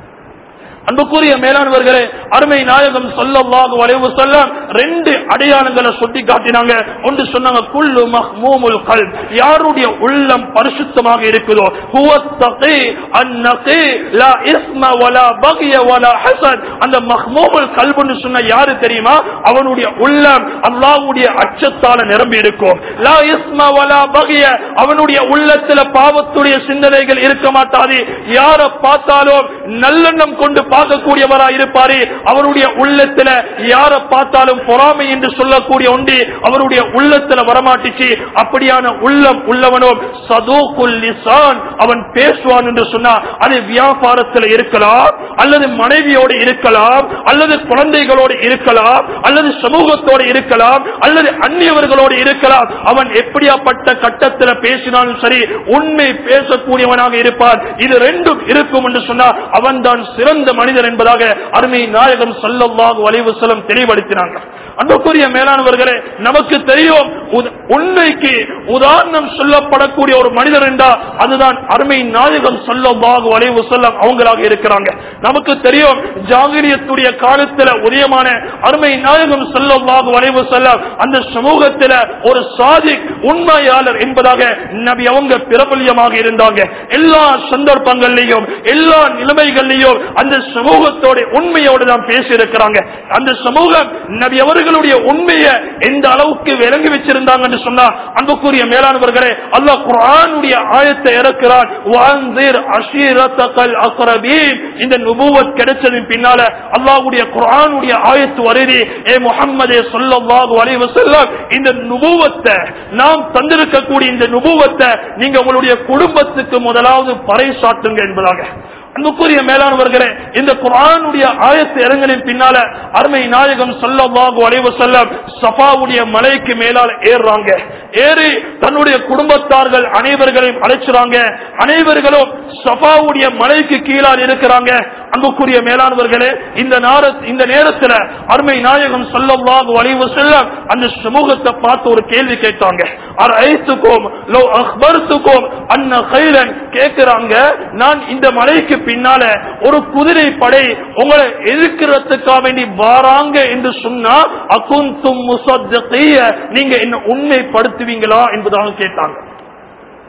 அன்புக்குரிய மேலானவர்களே அருமை நாயகம் சொல்லல்லாஹு அலைஹி வஸல்லம் ரெண்டு அடையாளங்களை சுட்டி காட்டினாங்க ஒன்று சொன்னாங்க குல்லு மஹ்மூமுல் கல்ப் யாருடைய உள்ளம் பரிசுத்தமாக இருக்குதோ ஹுவ தகி அன்னகி லா இஸ்ம வலா பகிய வலா ஹசத் அந்த மஹ்மூமுல் கல்ப்னு சொன்ன யாரு தெரியுமா அவனுடைய உள்ளம் அல்லாஹ்வுடைய அச்சத்தால நிரம்பி இருக்கும் லா இஸ்ம வலா பகிய அவனுடைய உள்ளத்துல பாவத்துடைய சிந்தனைகள் இருக்க மாட்டாது யார பார்த்தாலும் நல்லெண்ணம் கொண்டு பார்க்கக்கூடியவரா இருப்பாரு அவருடைய உள்ளத்துல யார பார்த்தாலும் பொறாமை என்று சொல்லக்கூடிய ஒன்று அவருடைய உள்ளத்துல வரமாட்டிச்சு அப்படியான உள்ளம் உள்ளவனும் சதூக்குல் லிசான் அவன் பேசுவான் என்று சொன்னா அது வியாபாரத்தில் இருக்கலாம் அல்லது மனைவியோடு இருக்கலாம் அல்லது குழந்தைகளோடு இருக்கலாம் அல்லது சமூகத்தோடு இருக்கலாம் அல்லது அந்நியவர்களோடு இருக்கலாம் அவன் எப்படியாப்பட்ட கட்டத்தில் பேசினாலும் சரி உண்மை பேசக்கூடியவனாக இருப்பான் இது ரெண்டும் இருக்கும் என்று சொன்னா அவன் தான் சிறந்த மனிதன் என்பதாக அருமை நாயகம் சொல்லல்லாஹு அலைஹி வஸல்லம் தெளிவுபடுத்தினாங்க அன்புக்குரிய மேலானவர்களே நமக்கு தெரியும் உத- உண்மைக்கு உதாரணம் சொல்லப்படக்கூடிய ஒரு மனிதர் என்றா அதுதான் அருமை நாயகம் சொல்லல்லாஹு அலைஹி வஸல்லம் அவங்களாக இருக்கிறாங்க நமக்கு தெரியும் ஜாகிரியத்துடைய காலத்துல உதயமான அருமை நாயகம் சொல்லல்லாஹு அலைஹி வஸல்லம் அந்த சமூகத்துல ஒரு சாதிக் உண்மையாளர் என்பதாக நபி அவங்க பிரபல்யமாக இருந்தாங்க எல்லா சந்தர்ப்பங்கள்லையும் எல்லா நிலைமைகள்லையும் அந்த சமூகத்தோட உண்மையோடு தான் பேசி இருக்கிறாங்க அந்த சமூகம் நபி அவர்களுடைய உண்மையை எந்த அளவுக்கு விளங்கி வச்சிருந்தாங்கன்னு சொன்னா அன்புக்குரிய மேலானவர்களே அல்லாஹ் குர்ஆனுடைய ஆயத்தை இறக்கிறான் வான்சிர் அஷீரத்தகல் அக்ரபீன் இந்த நுபுவத் கிடைச்சதின் பின்னால அல்லாஹ்வுடைய குர்ஆனுடைய ஆயத்து வருது ஏ முஹம்மதே ஸல்லல்லாஹு அலைஹி வஸல்லம் இந்த நுபுவத்தை நாம் தந்திருக்கக்கூடிய இந்த நுபுவத்தை நீங்க உங்களுடைய குடும்பத்துக்கு முதலாவது பறைசாட்டுங்க என்பதாக அன்புக்குரிய மேலானவர்களே இந்த குர்ஆனுடைய ஆயத்து இறங்கலின் பின்னால அருமை நாயகம் சொல்லவாகு அலைவு செல்லம் சஃபாவுடைய மலைக்கு மேலால ஏறுறாங்க ஏறி தன்னுடைய குடும்பத்தார்கள் அனைவர்களையும் அழைச்சுறாங்க அனைவர்களும் சஃபாவுடைய மலைக்கு கீழால் இருக்கிறாங்க அன்புக்குரிய மேலானவர்களே இந்த நேர இந்த நேரத்துல அருமை நாயகம் சொல்லவாகு அலைவு செல்லம் அந்த சமூகத்தை பார்த்து ஒரு கேள்வி கேட்டாங்க அரைத்துக்கோம் லோ அக்பர்த்துக்கோம் அன்ன கைலன் கேட்கிறாங்க நான் இந்த மலைக்கு பின்னால ஒரு குதிரை படை உங்களை எதிர்க்கிறதுக்காக வேண்டி வாராங்க என்று சொன்னா அகுந்தும் முசத்தீய நீங்க என்ன உண்மைப்படுத்துவீங்களா என்பதாக கேட்டாங்க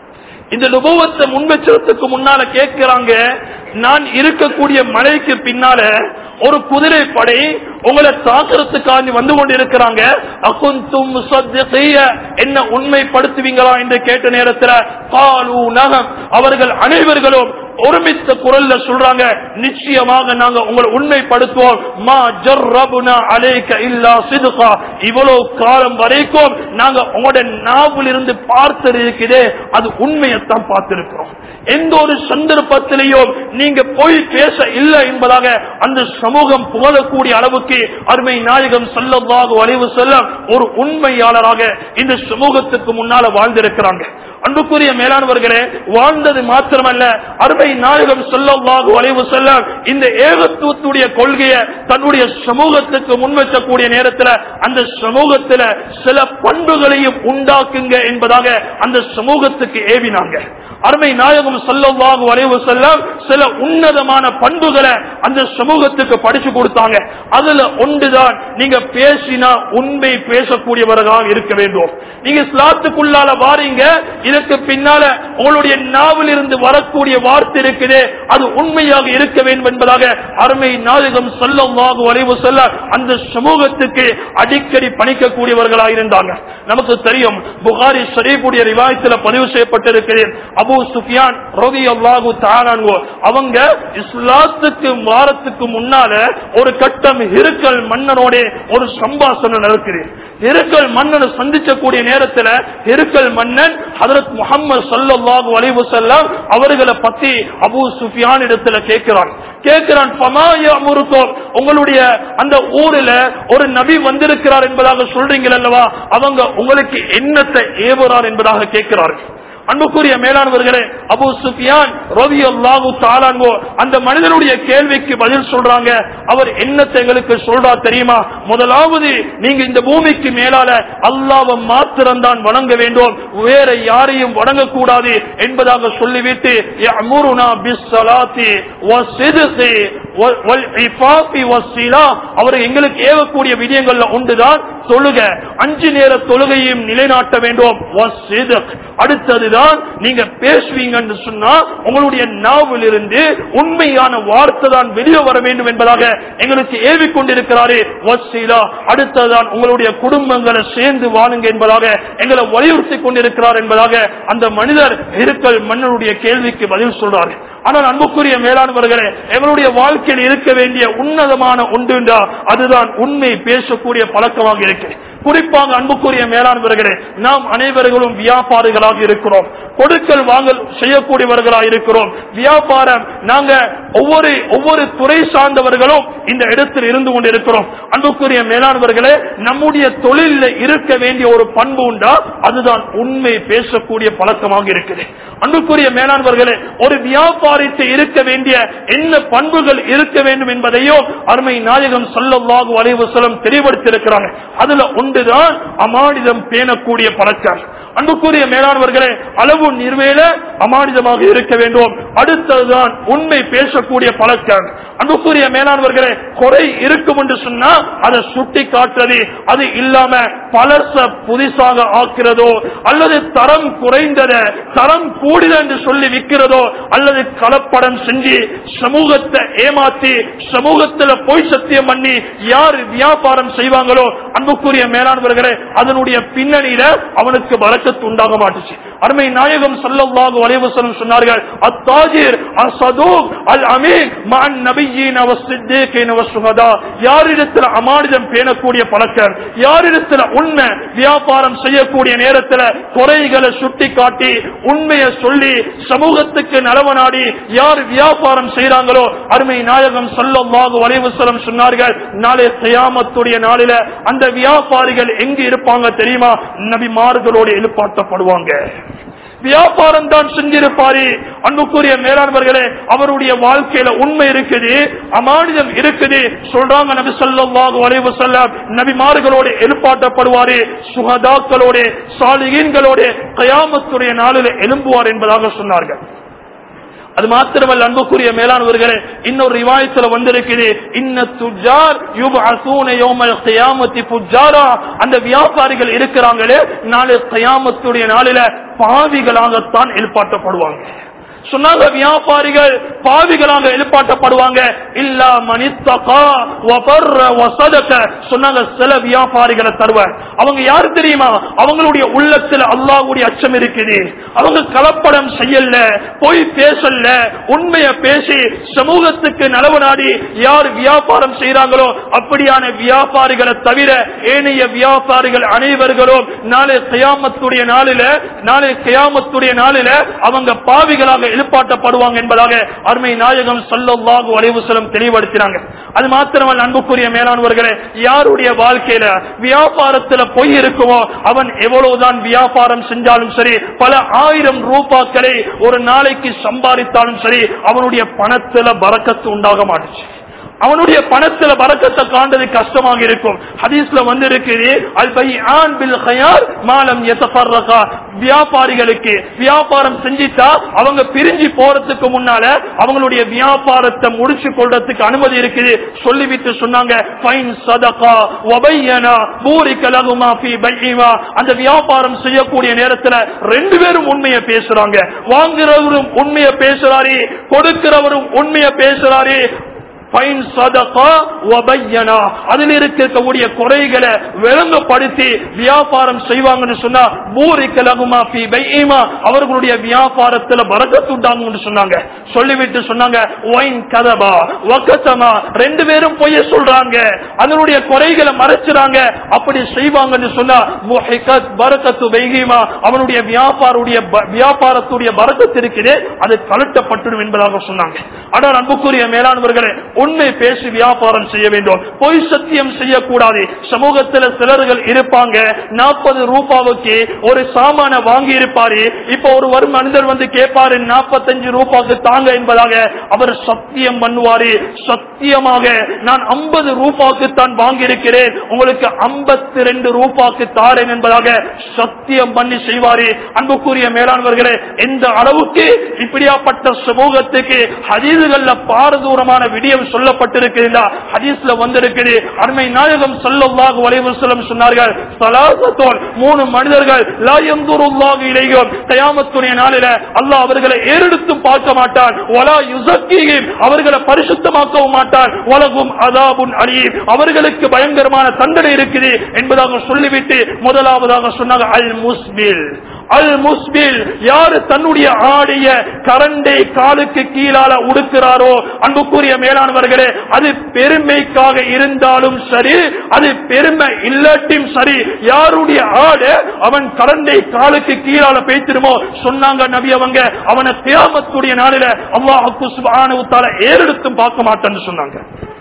இந்த நுபவத்தை முன்வச்சதுக்கு முன்னால கேட்கிறாங்க நான் இருக்கக்கூடிய மலைக்கு பின்னால ஒரு குதிரை படை உங்களை தாக்குறதுக்காண்டி வந்து கொண்டிருக்கிறாங்க அகுந்தும் முசத்திய என்ன உண்மைப்படுத்துவீங்களா என்று கேட்ட நேரத்துல காலு நகம் அவர்கள் அனைவர்களும் ஒருமித்த குரல்ல சொல்றாங்க நிச்சயமாக நாங்க உங்களை உண்மைப்படுத்துவோம் மா ஜர்ரபுனா அலைக்க இல்லா சிதுகா இவ்வளவு காலம் வரைக்கும் நாங்க உங்களோட நாவில் இருந்து பார்த்தது இருக்குதே அது உண்மையைத்தான் பார்த்திருக்கிறோம் எந்த ஒரு சந்தர்ப்பத்திலையும் நீங்க போய் பேச இல்லை என்பதாக அந்த சமூகம் புகழக்கூடிய அளவுக்கு அருமை நாயகம் சொல்லதாக வளைவு செல்ல ஒரு உண்மையாளராக இந்த சமூகத்துக்கு முன்னால வாழ்ந்திருக்கிறாங்க அன்புக்குரிய மேலானவர்களே வாழ்ந்தது மாத்திரமல்ல அருமை நாயகம் சொல்லவாக வளைவு செல்ல இந்த ஏகத்துவத்துடைய கொள்கையை தன்னுடைய சமூகத்துக்கு முன்வைக்கக்கூடிய நேரத்தில் அந்த சமூகத்துல சில பண்புகளையும் உண்டாக்குங்க என்பதாக அந்த சமூகத்துக்கு ஏவினாங்க அருமை நாயகம் சொல்லவாக வளைவு செல்ல சில உன்னதமான பண்புகளை அந்த சமூகத்துக்கு படிச்சு கொடுத்தாங்க அதுல ஒன்றுதான் நீங்க பேசினா உண்மை பேசக்கூடியவர்களாக இருக்க வேண்டும் நீங்க ஸ்லாத்துக்குள்ளால வாரீங்க இதற்கு பின்னால உங்களுடைய நாவில் இருந்து வரக்கூடிய வார்த்தை இருக்குது அது உண்மையாக இருக்க வேண்டும் என்பதாக அருமை நாயகம் சொல்லவாக வளைவு செல்ல அந்த சமூகத்துக்கு அடிக்கடி பணிக்கக்கூடியவர்களாக இருந்தாங்க நமக்கு தெரியும் புகாரி ஷரீஃபுடைய ரிவாயத்தில் பதிவு செய்யப்பட்டிருக்கிறேன் அபு சுஃபியான் ரவி அல்லாஹு தானான்கோ அவங்க இஸ்லாத்துக்கு வாரத்துக்கு முன்னால ஒரு கட்டம் இருக்கல் மன்னனோட ஒரு சம்பாஷணம் நடக்கிறேன் இருக்கல் மன்னனை சந்திக்கக்கூடிய நேரத்தில் இருக்கல் மன்னன் ஹதரத் முகமது சல்லாஹு அலைவு செல்லம் அவர்களை பத்தி அபு சுஃபியான் இடத்துல கேட்கிறான் கேட்கிறான் முருக்கோம் உங்களுடைய அந்த ஊரில் ஒரு நபி வந்திருக்கிறார் என்பதாக சொல்றீங்கள் அல்லவா அவங்க உங்களுக்கு என்னத்தை ஏவுறார் என்பதாக கேட்கிறார்கள் அன்புக்குரிய மேலானவர்களே அபு சுஃபியான் ரவி அல்லாஹு தாலாங்கோ அந்த மனிதனுடைய கேள்விக்கு பதில் சொல்றாங்க அவர் என்னத்தை எங்களுக்கு சொல்றா தெரியுமா முதலாவது நீங்க இந்த பூமிக்கு மேலால அல்லாவை மாத்திரம்தான் வணங்க வேண்டும் வேற யாரையும் வணங்கக்கூடாது என்பதாக சொல்லிவிட்டு யஅமுருனா பிஸ்ஸலாத்தி வஸ்ஸித்கி வல் இஃபாஃபி வஸ்ஸிலா அவர் எங்களுக்கு ஏவக்கூடிய விடயங்கள்ல ஒன்றுதான் தொழுக அஞ்சு நேர தொழுகையும் நிலைநாட்ட வேண்டும் வஸ்ஸித்க் அடுத்தது தான் நீங்க பேசுவீங்கன்னு சொன்னா உங்களுடைய நாவில் இருந்து உண்மையான வார்த்தை தான் வெளியே வர வேண்டும் என்பதாக எங்களுக்கு ஏவி கொண்டிருக்கிறாரே வசீலா அடுத்ததான் உங்களுடைய குடும்பங்களை சேர்ந்து வாழுங்க என்பதாக எங்களை வலியுறுத்தி கொண்டிருக்கிறார் என்பதாக அந்த மனிதர் இருக்கல் மன்னனுடைய கேள்விக்கு பதில் சொல்றாரு ஆனால் அன்புக்குரிய மேலானவர்களே எங்களுடைய வாழ்க்கையில் இருக்க வேண்டிய உன்னதமான ஒன்றுண்டா அதுதான் உண்மை பேசக்கூடிய பழக்கமாக இருக்கு குறிப்பாக அன்புக்குரிய மேலானவர்களே நாம் அனைவர்களும் வியாபாரிகளாக இருக்கிறோம் கொடுக்கல் வாங்கல் செய்யக்கூடியவர்களாக இருக்கிறோம் வியாபாரம் நாங்க ஒவ்வொரு ஒவ்வொரு துறை சார்ந்தவர்களும் இந்த இடத்தில் இருந்து கொண்டிருக்கிறோம் அன்புக்குரிய மேலானவர்களே நம்முடைய தொழிலில் இருக்க வேண்டிய ஒரு பண்பு உண்டா அதுதான் உண்மை பேசக்கூடிய பழக்கமாக இருக்குது அன்புக்குரிய மேலானவர்களே ஒரு வியாபாரத்தை இருக்க வேண்டிய என்ன பண்புகள் இருக்க வேண்டும் என்பதையும் அருமை நாயகம் சொல்லவாகு வலைவசலம் தெளிவுபடுத்தியிருக்கிறாங்க அதுல ஒன்றுதான் அமானிதம் பேணக்கூடிய பழக்கம் அன்புக்குரிய மேலானவர்களே அளவு நிர்வேல அமானிதமாக இருக்க வேண்டும் அடுத்ததுதான் உண்மை பேசக்கூடிய பழக்கம் அன்புக்குரிய மேலானவர்களே குறை இருக்கும் என்று சொன்னா அதை சுட்டி காட்டுறது அது இல்லாம பழச புதிசாக ஆக்கிறதோ அல்லது தரம் குறைந்தத தரம் கூடித என்று சொல்லி விற்கிறதோ அல்லது கலப்படம் செஞ்சு சமூகத்தை ஏமாத்தி சமூகத்துல போய் சத்தியம் பண்ணி யார் வியாபாரம் செய்வாங்களோ அன்புக்குரிய மேலானவர்களே அதனுடைய பின்னணியில அவனுக்கு வழக்கத்து உண்டாக மாட்டுச்சு அருமை நாயகம் சொல்லவாக வலைவசனம் சொன்னார்கள் அத்தாஜிர் அசதூக் அல் அமீன் மன் நபியின் அவசித்தேக்கின் அவசுகதா யாரிடத்தில் அமானிதம் பேணக்கூடிய பழக்கம் யாரிடத்தில் உண்மை வியாபாரம் செய்யக்கூடிய நேரத்தில் குறைகளை சுட்டி காட்டி உண்மையை சொல்லி சமூகத்துக்கு நலவனாடி யார் வியாபாரம் செய்யறாங்களோ அருமை நாயகம் சொல்லவாக வலைவசலம் சொன்னார்கள் நாளை செய்யாமத்துடைய நாளில அந்த வியாபாரிகள் எங்க இருப்பாங்க தெரியுமா நபிமார்களோடு எழுப்பாட்டப்படுவாங்க வியாபாரம் தான் செஞ்சிருப்பாரு அன்புக்குரிய மேலாண்வர்களே அவருடைய வாழ்க்கையில உண்மை இருக்குது அமானிதம் இருக்குது சொல்றாங்க நபி சொல்லாக வளைவு செல்ல நபிமார்களோடு எழுப்பாட்டப்படுவாரு சுகதாக்களோட சாலிகீன்களோட கயாமத்துடைய நாளில் எழும்புவார் என்பதாக சொன்னார்கள் அது மாத்திரமல்ல அன்புக்குரிய மேலானவர்களே இன்னொரு ரிவாயத்துல வந்திருக்குது இன்ன துஜார் யுபஅஸூன யௌமல் கியாமத்தி புஜாரா அந்த வியாபாரிகள் இருக்கிறாங்களே நாளை கியாமத்துடைய நாளில பாவிகளாகத்தான் எழுப்பாட்டப்படுவாங்க சொன்னாங்க வியாபாரிகள் பாவிகளாக எழுப்பாட்டப்படுவாங்க இல்லா மனித்தகா வபர்ர வசதக சொன்னாங்க சில வியாபாரிகளை தருவ அவங்க யாரு தெரியுமா அவங்களுடைய உள்ளத்துல அல்லாஹ்வுடைய அச்சம் இருக்குது அவங்க கலப்படம் செய்யல போய் பேசல உண்மைய பேசி சமூகத்துக்கு நலவு நாடி யார் வியாபாரம் செய்யறாங்களோ அப்படியான வியாபாரிகளை தவிர ஏனைய வியாபாரிகள் அனைவர்களும் நாளை கியாமத்துடைய நாளில நாளை கியாமத்துடைய நாளில அவங்க பாவிகளாக எழுப்பாட்டப்படுவாங்க என்பதாக அருமை நாயகம் சல்லல்லாஹு அலைஹி வஸல்லம் தெளிவுபடுத்தினாங்க அது மாத்திரமல்ல அன்புக்குரிய மேலானவர்களே யாருடைய வாழ்க்கையில வியாபாரத்துல பொய் இருக்குமோ அவன் எவ்வளவுதான் வியாபாரம் செஞ்சாலும் சரி பல ஆயிரம் ரூபாக்களை ஒரு நாளைக்கு சம்பாதித்தாலும் சரி அவனுடைய பணத்துல பறக்கத்து உண்டாக மாட்டுச்சு அவனுடைய பணத்துல பறக்கத்தை காண்றது கஷ்டமாக இருக்கும் ஹதீஸ்ல வந்து இருக்குது அல் பைஆன் பில் ஹயார் மாலம் யதஃபர்ரகா வியாபாரிகளுக்கு வியாபாரம் செஞ்சிட்டா அவங்க பிரிஞ்சு போறதுக்கு முன்னால அவங்களுடைய வியாபாரத்தை முடிச்சு கொள்றதுக்கு அனுமதி இருக்குது சொல்லிவிட்டு சொன்னாங்க ஃபைன் சதகா வபையனா பூரிக லகுமா ஃபீ பைஇமா அந்த வியாபாரம் செய்யக்கூடிய நேரத்துல ரெண்டு பேரும் உண்மையை பேசுறாங்க வாங்குறவரும் உண்மையை பேசுறாரு கொடுக்கிறவரும் உண்மையை பேசுறாரு ஃபைன் சதகா வபையனா அதில் இருக்கக்கூடிய குறைகளை விளங்கப்படுத்தி வியாபாரம் செய்வாங்கன்னு சொன்னா பூரிக்க லகுமா ஃபீ பைஇமா அவர்களுடைய வியாபாரத்துல பரக்கத்துண்டாங்கன்னு சொன்னாங்க சொல்லிவிட்டு சொன்னாங்க ஒயின் கதபா வக்கத்தமா ரெண்டு பேரும் பொய்ய சொல்றாங்க அதனுடைய குறைகளை மறைச்சுறாங்க அப்படி செய்வாங்கன்னு சொன்னா முஹிகத் பரக்கத்து பைகிமா அவனுடைய வியாபாருடைய ப- வியாபாரத்துடைய பரக்கத்து இருக்குது அது கலட்டப்பட்டுடும் என்பதாக சொன்னாங்க ஆனால் அன்புக்குரிய மேலானவர்களே உண்மை பேசி வியாபாரம் செய்ய வேண்டும் பொய் சத்தியம் செய்யக்கூடாது சமூகத்தில் சிலர்கள் இருப்பாங்க நாற்பது ரூபாவுக்கு ஒரு சாமான வாங்கி இருப்பாரு இப்ப ஒரு ஒரு மனிதர் வந்து கேட்பாரு நாற்பத்தஞ்சு ரூபாய்க்கு தாங்க என்பதாக அவர் சத்தியம் பண்ணுவாரு சத்தியமாக நான் ஐம்பது ரூபாய்க்கு தான் வாங்கியிருக்கிறேன் உங்களுக்கு ஐம்பத்தி ரெண்டு ரூபாய்க்கு தாரேன் என்பதாக சத்தியம் பண்ணி செய்வாரு அன்புக்குரிய மேலானவர்களே எந்த அளவுக்கு இப்படியாப்பட்ட சமூகத்துக்கு ஹதீதுகள்ல பாரதூரமான விடியம் சொல்லப்பட்டிருக்கிறதா ஹதீஸ்ல வந்திருக்குது அருமை நாயகம் சொல்லல்லாஹு அலைஹி வஸல்லம் சொன்னார்கள் சலாசத்தோன் மூணு மனிதர்கள் லா யன்துருல்லாஹு இலைஹிம் கயாமத்துடைய நாளில அல்லாஹ் அவர்களை ஏறெடுத்தும் பார்க்க மாட்டான் வலா யுஸக்கீஹிம் அவர்களை பரிசுத்தமாக்கவும் மாட்டான் வலகும் அதாபுன் அலீம் அவர்களுக்கு பயங்கரமான தண்டனை இருக்குது என்பதாக சொல்லிவிட்டு முதலாவதாக சொன்னாங்க அல் முஸ்பில் அல் முஸ்பில் யாரு தன்னுடைய ஆடைய கரண்டை காலுக்கு கீழால உடுக்கிறாரோ அன்புக்குரிய மேலானவர்களே அது பெருமைக்காக இருந்தாலும் சரி அது பெருமை இல்லாட்டியும் சரி யாருடைய ஆடு அவன் கரண்டை காலுக்கு கீழால பேத்திருமோ சொன்னாங்க நபி அவங்க அவனை தியாமத்துடைய நாளில அல்லாஹு சுப்ஹானஹு தஆலா ஏறெடுத்தும் பார்க்க மாட்டேன்னு சொன்னாங்க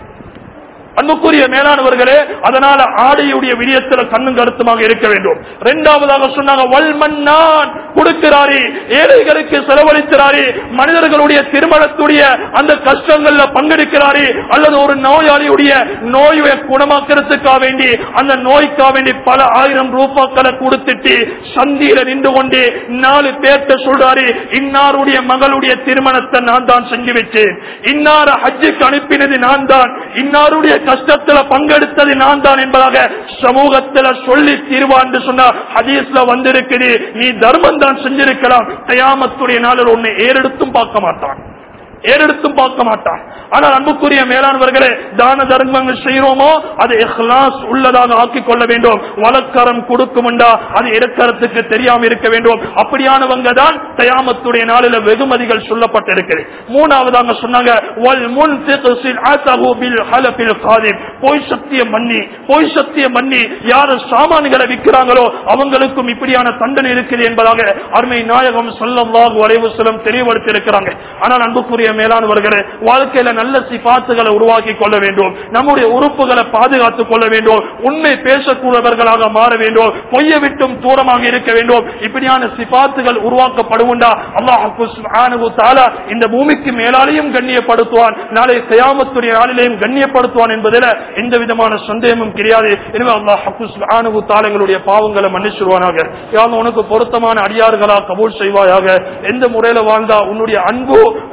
அன்புக்குரிய மேலானவர்களே அதனால ஆடையுடைய விடயத்துல கண்ணும் கருத்துமாக இருக்க வேண்டும் இரண்டாவதாக சொன்னாங்க வல்மன்னான் கொடுக்கிறாரே ஏழைகளுக்கு செலவழிக்கிறாரே மனிதர்களுடைய திருமணத்துடைய அந்த கஷ்டங்கள்ல பங்கெடுக்கிறாரே அல்லது ஒரு நோயாளியுடைய நோயை குணமாக்கிறதுக்காக வேண்டி அந்த நோய்க்காக வேண்டி பல ஆயிரம் ரூபாய்களை கொடுத்துட்டு சந்தியில நின்று கொண்டு நாலு பேர்த்த சொல்றாரு இன்னாருடைய மகளுடைய திருமணத்தை நான் தான் செஞ்சு வச்சேன் இன்னார ஹஜ்ஜுக்கு அனுப்பினது நான் தான் இன்னாருடைய கஷ்டத்துல பங்கெடுத்தது நான் தான் என்பதாக சமூகத்துல சொல்லி தீர்வான்னு சொன்னா ஹதீஸ்ல வந்திருக்குது நீ தர்மம் தான் செஞ்சிருக்கலாம் கயாமத்துடைய நாளில் உன்னை ஏறெடுத்தும் பார்க்க மாட்டான் ஏறெடுத்தும் பார்க்க மாட்டான் ஆனால் அன்புக்குரிய மேலானவர்களே தான தர்மங்கள் செய்யறோமோ அது இஹ்லாஸ் உள்ளதாக ஆக்கிக் கொள்ள வேண்டும் வழக்கரம் கொடுக்கும்டா அது இறக்கறதுக்கு தெரியாம இருக்க வேண்டும் அப்படியானவங்க தான் தயாமத்துடைய நாளில வெகுமதிகள் சொல்லப்பட்டிருக்கு மூணாவதாக சொன்னாங்க வல் முன்ஃபிக்ஸில் ஆதஹு பில் ஹலஃபில் காதிப் போய் சத்தியம் பண்ணி போய் சத்தியம் பண்ணி யார் சாமான்களை விற்கிறாங்களோ அவங்களுக்கும் இப்படியான தண்டனை இருக்குது என்பதாக அருமை நாயகம் ஸல்லல்லாஹு அலைஹி வஸல்லம் தெளிவுபடுத்தி இருக்கிறாங்க ஆனால் அன்புக்குரிய மேலானவர்களே வாழ்க்கையில நல்ல சிபாத்துகளை உருவாக்கி கொள்ள வேண்டும் நம்முடைய உறுப்புகளை பாதுகாத்துக் கொள்ள வேண்டும் உண்மை பேசக்கூடியவர்களாக மாற வேண்டும் பொய்ய விட்டும் தூரமாக இருக்க வேண்டும் இப்படியான சிபாத்துகள் உருவாக்கப்படுவுண்டா அல்லாஹு சுப்ஹானஹு தஆலா இந்த பூமிக்கு மேலாலையும் கண்ணியப்படுத்துவான் நாளை கயாமத்துடைய நாளிலேயும் கண்ணியப்படுத்துவான் என்பதில் எந்த விதமான சந்தேகமும் கிடையாது எனவே அல்லாஹு சுப்ஹானஹு தஆலா எங்களுடைய பாவங்களை மன்னிச்சிருவானாக யாரும் உனக்கு பொருத்தமான அடியார்களா கபூல் செய்வாயாக எந்த முறையில வாழ்ந்தா உன்னுடைய அன்பு உன்னுடைய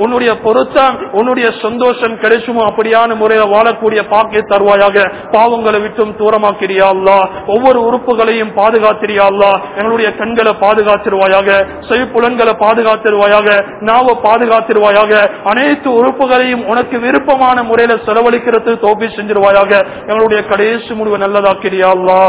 பொருத்தம் உன்னுடைய சந்தோஷம் கிடைச்சுமோ அப்படியான முறையில வாழக்கூடிய பாக்கிய தருவாயாக பாவங்களை விட்டும் தூரமாக்கிறியா அல்லா ஒவ்வொரு உறுப்புகளையும் பாதுகாத்திரியா அல்லா எங்களுடைய கண்களை பாதுகாத்திருவாயாக செவிப்புலன்களை பாதுகாத்திருவாயாக நாவ பாதுகாத்திருவாயாக அனைத்து உறுப்புகளையும் உனக்கு விருப்பமான முறையில செலவழிக்கிறது தோப்பி செஞ்சிருவாயாக எங்களுடைய கடைசி முடிவு நல்லதாக்கிறியா அல்லா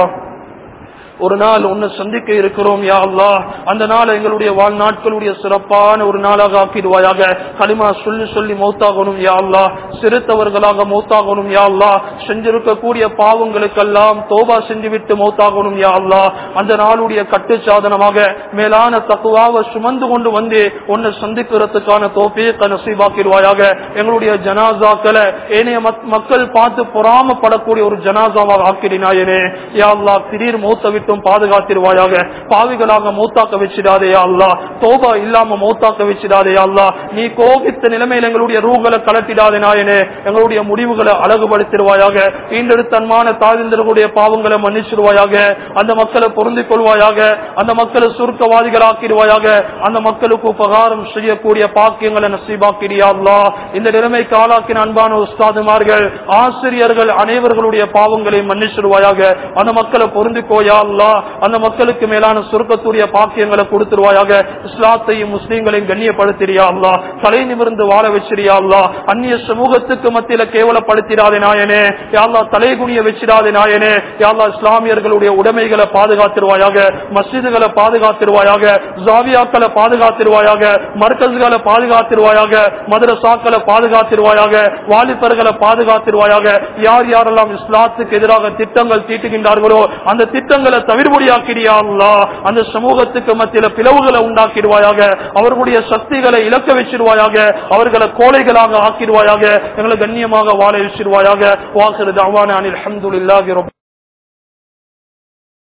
ஒரு நாள் உன்னை சந்திக்க இருக்கிறோம் யா அல்லா அந்த நாள் எங்களுடைய வாழ்நாட்களுடைய சிறப்பான ஒரு நாளாக ஆக்கிடுவாயாக களிமா சொல்லி சொல்லி மௌத்தாகணும் யா அல்லா சிறுத்தவர்களாக மௌத்தாகணும் யா அல்லா செஞ்சிருக்கக்கூடிய பாவங்களுக்கெல்லாம் தோபா செஞ்சுவிட்டு மௌத்தாகணும் யா அல்லா அந்த நாளுடைய கட்டு சாதனமாக மேலான தக்குவாக சுமந்து கொண்டு வந்து உன்னை சந்திக்கிறதுக்கான தோப்பீக்க நசீபாக்கிடுவாயாக எங்களுடைய ஜனாசாக்களை ஏனைய மக்கள் பார்த்து பொறாமப்படக்கூடிய ஒரு ஜனாசாவாக ஆக்கிடினாயனே யா அல்லா திடீர் மௌத்த விட்டும் பாதுகாத்திருவாயாக பாவிகளாக மௌத்தாக்க வச்சிடாதே அல்லா தோபா இல்லாம மௌத்தாக்க வச்சிடாதே அல்லா நீ கோபித்த நிலைமையில் எங்களுடைய ரூகளை கலட்டிடாதே நாயனே எங்களுடைய முடிவுகளை அழகுபடுத்திடுவாயாக ஈண்டெடுத்தன்மான தாழ்ந்தர்களுடைய பாவங்களை மன்னிச்சிடுவாயாக அந்த மக்களை பொருந்திக் கொள்வாயாக அந்த மக்களை சுருக்கவாதிகளாக்கிடுவாயாக அந்த மக்களுக்கு உபகாரம் செய்யக்கூடிய பாக்கியங்களை நசீபாக்கிறியா அல்லா இந்த நிலைமைக்கு ஆளாக்கின அன்பான உஸ்தாதுமார்கள் ஆசிரியர்கள் அனைவர்களுடைய பாவங்களை மன்னிச்சிடுவாயாக அந்த மக்களை பொருந்திக்கோயா அல்லா அந்த மக்களுக்கு மேலான சுருக்கத்துடைய பாக்கியங்களை கொடுத்துருவாயாக இஸ்லாத்தையும் முஸ்லீம்களையும் கண்ணியப்படுத்திறியா அல்லா தலை நிமிர்ந்து வாழ வச்சிரியா அல்லா அந்நிய சமூகத்துக்கு மத்தியில கேவலப்படுத்திடாதே நாயனே யாழ்லா தலைகுனிய வச்சிடாதே நாயனே யாழ்லா இஸ்லாமியர்களுடைய உடைமைகளை பாதுகாத்திருவாயாக மஸ்ஜிதுகளை பாதுகாத்திருவாயாக ஜாவியாக்களை பாதுகாத்திருவாயாக மர்கஸ்களை பாதுகாத்திருவாயாக மதரசாக்களை பாதுகாத்திருவாயாக வாலிபர்களை பாதுகாத்திருவாயாக யார் யாரெல்லாம் இஸ்லாத்துக்கு எதிராக திட்டங்கள் தீட்டுகின்றார்களோ அந்த திட்டங்களை தவிர்படியாக்கிறியா அல்லா அந்த சமூகத்துக்கு மத்தியில பிளவுகளை உண்டாக்கிடுவாயாக அவர்களுடைய சக்திகளை இழக்க வச்சிருவாயாக அவர்களை கோழைகளாக ஆக்கிடுவாயாக எங்களை கண்ணியமாக வாழ வச்சிருவாயாக வாசல் அவான அனில் அஹமதுல்லாஹி